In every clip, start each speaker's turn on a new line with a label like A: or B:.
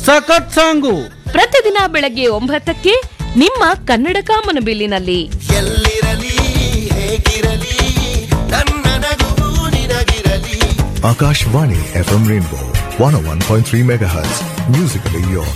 A: ಸಖತ್ ಸಾಂಗು
B: ಪ್ರತಿದಿನ ಬೆಳಗ್ಗೆ ಒಂಬತ್ತಕ್ಕೆ ನಿಮ್ಮ ಕನ್ನಡ ಕಾಮನಬಿಲ್ಲಿನಲ್ಲಿ
C: ಎಲ್ಲಿರಲಿ ಹೇಗಿರಲಿ ನನ್ನ ನಗುವು ನಿನಗಿರಲಿ
D: Akashvani FM Rainbow 101.3 MHz. Musically yours.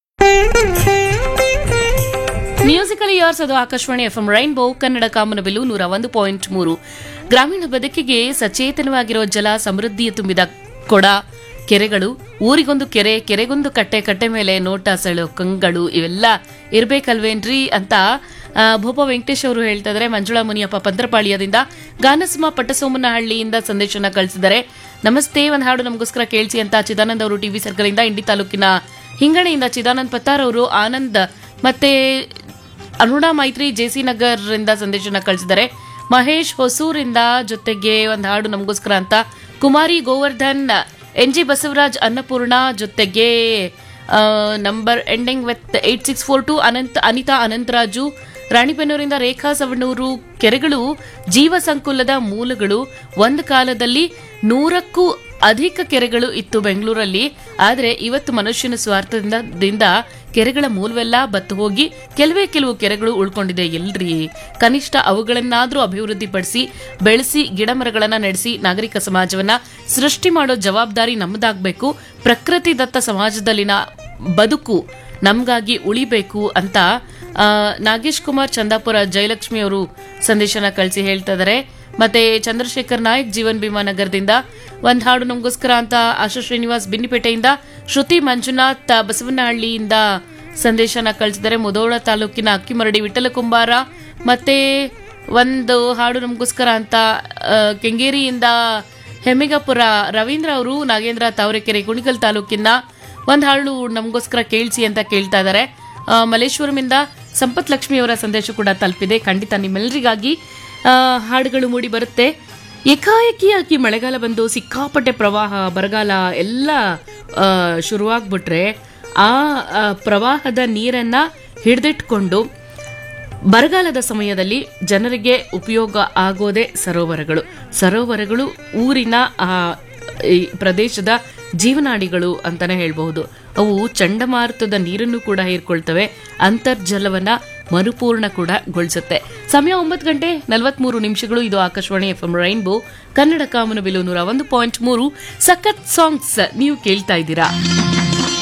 E: Musical yours ಅದು Akashvani F M Rainbow Kannada Kamanabillu ನೂರ ಒಂದು ಪಾಯಿಂಟ್ ಮೂರು ಗ್ರಾಮೀಣ ಬದುಕಿಗೆ ಸಚೇತನವಾಗಿರೋ ಜಲ ಸಮೃದ್ಧಿಯ ತುಂಬಿದ ಕೊಡ ಕೆರೆಗಳು ಊರಿಗೊಂದು ಕೆರೆ ಕೆರೆಗೊಂದು ಕಟ್ಟೆ ಕಟ್ಟೆ ಮೇಲೆ ನೋಟ ಸೆಳು ಕಂಗಳು ಇವೆಲ್ಲ ಇರ್ಬೇಕಲ್ವೇನ್ರಿ ಅಂತ ಆ, ಭೂಪ ವೆಂಕಟೇಶ್ ಅವರು ಹೇಳ್ತಾ ಇದ್ದಾರೆ ಮಂಜುಳಾ ಮುನಿಯಪ್ಪ ಪಂತ್ರಪಾಳ್ಯದಿಂದ ಗಾನಸುಮ ಪಟ್ಟಸೋಮನಹಳ್ಳಿಯಿಂದ ಸಂದೇಶನ ಕಳಿಸಿದ್ದಾರೆ ನಮಸ್ತೆ ಒಂದು ಹಾಡು ನಮಗೋಸ್ಕರ ಕೇಳಿಸಿ ಅಂತ ಚಿದಾನಂದ್ ಅವರು ಟಿವಿ ಸರ್ಕಲ್ ಇಂದ ಇಂಡಿ ತಾಲೂಕಿನ ಹಿಂಗಣೆಯಿಂದ ಚಿದಾನಂದ್ ಪತ್ತಾರ್ ಅವರು ಆನಂದ್ ಮತ್ತೆ ಅರುಣಾ ಮೈತ್ರಿ ಜೆಸಿ ನಗರ್ ಇಂದ ಸಂದೇಶನ ಕಳಿಸಿದ್ದಾರೆ ಮಹೇಶ್ ಹೊಸೂರಿಂದ ಜೊತೆಗೆ ಒಂದು ಹಾಡು ನಮಗೋಸ್ಕರ ಅಂತ ಕುಮಾರಿ ಗೋವರ್ಧನ್ ಎನ್ ಜಿ ಬಸವರಾಜ್ ಅನ್ನಪೂರ್ಣ ಜೊತೆಗೆ number ending with eight six four two Anant Anitha Anantharaju ರಾಣಿಬೆನ್ನೂರಿಂದ ರೇಖಾ ಸವಣೂರು ಕೆರೆಗಳು ಜೀವ ಸಂಕುಲದ ಮೂಲಗಳು ಒಂದು ಕಾಲದಲ್ಲಿ ನೂರಕ್ಕೂ ಅಧಿಕ ಕೆರೆಗಳು ಇತ್ತು ಬೆಂಗಳೂರಲ್ಲಿ ಆದರೆ ಇವತ್ತು ಮನುಷ್ಯನ ಸ್ವಾರ್ಥದಿಂದ ದಿಂದ ಕೆರೆಗಳ ಮೂಲವೆಲ್ಲ ಬತ್ತು ಹೋಗಿ ಕೆಲವೇ ಕೆಲವು ಕೆರೆಗಳು ಉಳ್ಕೊಂಡಿದೆ ಎಲ್ರಿ ಕನಿಷ್ಠ ಅವುಗಳನ್ನಾದ್ರೂ ಅಭಿವೃದ್ಧಿಪಡಿಸಿ ಬೆಳೆಸಿ ಗಿಡಮರಗಳನ್ನ ನಡೆಸಿ ನಾಗರಿಕ ಸಮಾಜವನ್ನ ಸೃಷ್ಟಿ ಮಾಡೋ ಜವಾಬ್ದಾರಿ ನಮ್ಮದಾಗಬೇಕು ಪ್ರಕೃತಿ ದತ್ತ ಸಮಾಜದಲ್ಲಿನ ಬದುಕು ನಮ್ಗಾಗಿ ಉಳಿಬೇಕು ಅಂತ ಆ, ನಾಗೇಶ್ ಕುಮಾರ್ ಚಂದಾಪುರ ಜಯಲಕ್ಷ್ಮಿ ಅವರು ಸಂದೇಶನ ಕಳಿಸಿ ಹೇಳ್ತಾ ಇದ್ದಾರೆ ಮತ್ತೆ ಚಂದ್ರಶೇಖರ್ ನಾಯಕ್ ಜೀವನ್ ಭೀಮಾ ನಗರದಿಂದ ಒಂದ್ ಹಾಡು ನಮಗೋಸ್ಕರ ಅಂತ ಆಶಾ ಶ್ರೀನಿವಾಸ್ ಬಿನ್ನಿಪೇಟೆಯಿಂದ ಶ್ರುತಿ ಮಂಜುನಾಥ್ ಬಸವನಹಳ್ಳಿಯಿಂದ ಸಂದೇಶನ ಕಳಿಸಿದ್ದಾರೆ ಮುದೋಳ ತಾಲೂಕಿನ ಅಕ್ಕಿಮರಡಿ ವಿಠಲ ಕುಂಬಾರ ಮತ್ತೆ ಒಂದು ಹಾಡು ನಮಗೋಸ್ಕರ ಅಂತ ಆ, ಕೆಂಗೇರಿಯಿಂದ ಹೆಮ್ಮಿಗಪುರ ರವೀಂದ್ರ ಅವರು ನಾಗೇಂದ್ರ ತಾವರೆಕೆರೆ ಕುಣಿಗಲ್ ತಾಲೂಕಿನ ಒಂದು ಹಾಡು ನಮಗೋಸ್ಕರ ಕೇಳಿಸಿ ಅಂತ ಕೇಳ್ತಾ ಇದ್ದಾರೆ ಆ, ಮಲ್ಲೇಶ್ವರಮಿಂದ ಸಂಪತ್ ಲಕ್ಷ್ಮಿ ಅವರ ಸಂದೇಶ ಕೂಡ ತಲುಪಿದೆ ಖಂಡಿತ ನಿಮ್ಮೆಲ್ಲರಿಗಾಗಿ ಆ, ಹಾಡುಗಳು ಮೂಡಿ ಬರುತ್ತೆ ಏಕಾಏಕಿಯಾಗಿ ಮಳೆಗಾಲ ಬಂದು ಸಿಕ್ಕಾಪಟ್ಟೆ ಪ್ರವಾಹ ಬರಗಾಲ ಎಲ್ಲ ಆ, ಶುರುವಾಗ್ಬಿಟ್ರೆ ಆ ಆ, ಪ್ರವಾಹದ ನೀರನ್ನ ಹಿಡಿದಿಟ್ಕೊಂಡು ಬರಗಾಲದ ಸಮಯದಲ್ಲಿ ಜನರಿಗೆ ಉಪಯೋಗ ಆಗೋದೇ ಸರೋವರಗಳು ಸರೋವರಗಳು ಊರಿನ ಆ ಈ ಪ್ರದೇಶದ ಜೀವನಾಡಿಗಳು ಅಂತಾನೆ ಹೇಳ್ಬಹುದು ಅವು ಚಂಡಮಾರುತದ ನೀರನ್ನು ಕೂಡ ಹೀರ್ಕೊಳ್ತವೆ ಅಂತರ್ಜಲವನ್ನ ಮರುಪೂರ್ಣ ಕೂಡ ಗೊಳಿಸುತ್ತೆ ಸಮಯ ಒಂಬತ್ತು ಗಂಟೆ ನಲವತ್ಮೂರು ನಿಮಿಷಗಳು ಇದು Akashvani F M Rainbow Kannada Kamanabillu ನೂರ ಒಂದು ಪಾಯಿಂಟ್ ಮೂರು ಸಖತ್ ಸಾಂಗ್ಸ್ ನೀವು ಕೇಳ್ತಾ ಇದ್ದೀರಾ